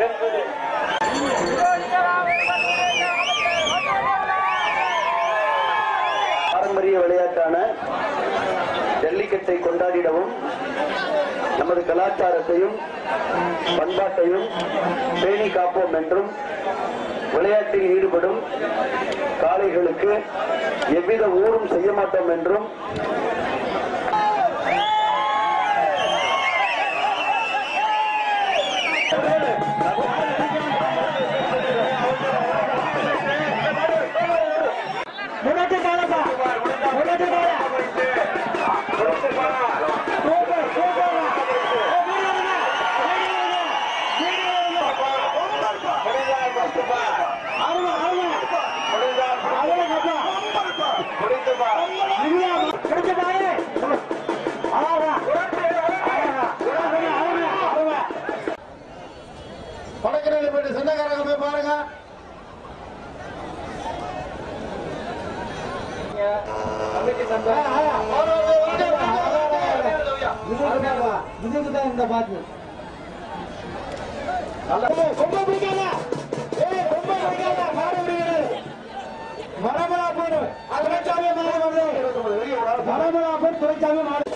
நகர்ந்தது பாரம்பரிய விளையாட்டான ஜல்லிக்கட்டை கொண்டாடிடவும் நமது கலாச்சாரத்தையும் பண்பாட்டையும் பேணி காப்போம் என்றும் விளையாட்டில் ஈடுபடும் காளைகளுக்கு எவ்வித ஊரும் செய்ய மாட்டோம் என்றும் முன்னாடி காலப்பா முன்னாடி கால சூப்பர் சூப்பர் அருமை அருமை அருமை கப்பா கிடைச்ச பாரு அழகா படக்கரையில் போயிட்டு சொந்தக்காரங்க போய் பாருங்க இதுக்கு தான் இந்த பாட்டு ரொம்ப பிடிக்காத ஏய் ரொம்ப பிடிக்காத மாற முடியாது மரமலா போடு துறைச்சாமி மாறு வருது மரமலா போடு துறைச்சாமி மாறு